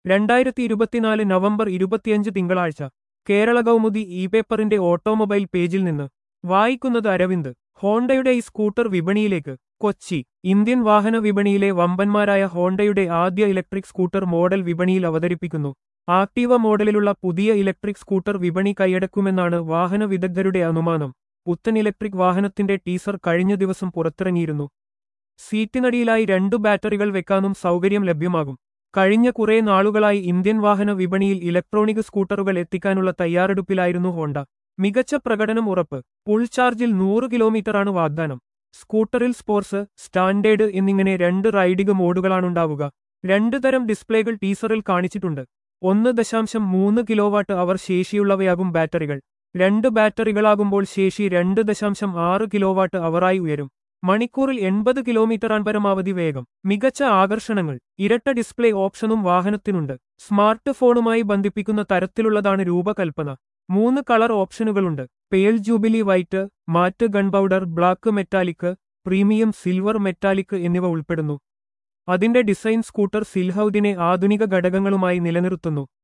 രണ്ടായിരത്തി ഇരുപത്തിനാല് നവംബർ ഇരുപത്തിയഞ്ച് തിങ്കളാഴ്ച കേരള കൗമുദി ഇ പേപ്പറിന്റെ ഓട്ടോമൊബൈൽ പേജിൽ നിന്ന് വായിക്കുന്നത് അരവിന്ദ് ഹോണ്ടയുടെ ഈ സ്കൂട്ടർ വിപണിയിലേക്ക് കൊച്ചി ഇന്ത്യൻ വാഹന വിപണിയിലെ വമ്പന്മാരായ ഹോണ്ടയുടെ ആദ്യ ഇലക്ട്രിക് സ്കൂട്ടർ മോഡൽ വിപണിയിൽ അവതരിപ്പിക്കുന്നു ആക്ടീവ മോഡലിലുള്ള പുതിയ ഇലക്ട്രിക് സ്കൂട്ടർ വിപണി കൈയടക്കുമെന്നാണ് വാഹന വിദഗ്ധരുടെ അനുമാനം പുത്തൻ ഇലക്ട്രിക് വാഹനത്തിന്റെ ടീസർ കഴിഞ്ഞ ദിവസം പുറത്തിറങ്ങിയിരുന്നു സീറ്റിനടിയിലായി രണ്ടു ബാറ്ററികൾ വെക്കാനും സൗകര്യം ലഭ്യമാകും കഴിഞ്ഞ കുറേ നാളുകളായി ഇന്ത്യൻ വാഹന വിപണിയിൽ ഇലക്ട്രോണിക് സ്കൂട്ടറുകൾ എത്തിക്കാനുള്ള തയ്യാറെടുപ്പിലായിരുന്നു ഹോണ്ട മികച്ച പ്രകടനം ഉറപ്പ് ഫുൾ ചാർജിൽ നൂറ് കിലോമീറ്ററാണ് വാഗ്ദാനം സ്കൂട്ടറിൽ സ്പോർട്സ് സ്റ്റാൻഡേർഡ് എന്നിങ്ങനെ രണ്ട് റൈഡിംഗ് മോഡുകളാണുണ്ടാവുക രണ്ട് തരം ഡിസ്പ്ലേകൾ ടീസറിൽ കാണിച്ചിട്ടുണ്ട് ഒന്ന് ദശാംശം മൂന്ന് കിലോവാട്ട് അവർ ശേഷിയുള്ളവയാകും ബാറ്ററികൾ രണ്ട് ബാറ്ററികളാകുമ്പോൾ ശേഷി രണ്ട് ദശാംശം ആറ് കിലോവാട്ട് അവറായി ഉയരും മണിക്കൂറിൽ എൺപത് കിലോമീറ്ററാണ് പരമാവധി വേഗം മികച്ച ആകർഷണങ്ങൾ ഇരട്ട ഡിസ്പ്ലേ ഓപ്ഷനും വാഹനത്തിനുണ്ട് സ്മാർട്ട് ഫോണുമായി ബന്ധിപ്പിക്കുന്ന തരത്തിലുള്ളതാണ് രൂപകൽപ്പന മൂന്ന് കളർ ഓപ്ഷനുകളുണ്ട് pale jubilee white matte gunpowder black metallic premium silver metallic എന്നിവ ഉൾപ്പെടുന്നു അതിന്റെ ഡിസൈൻ സ്കൂട്ടർ സിൽഹൌദിനെ ആധുനിക ഘടകങ്ങളുമായി നിലനിർത്തുന്നു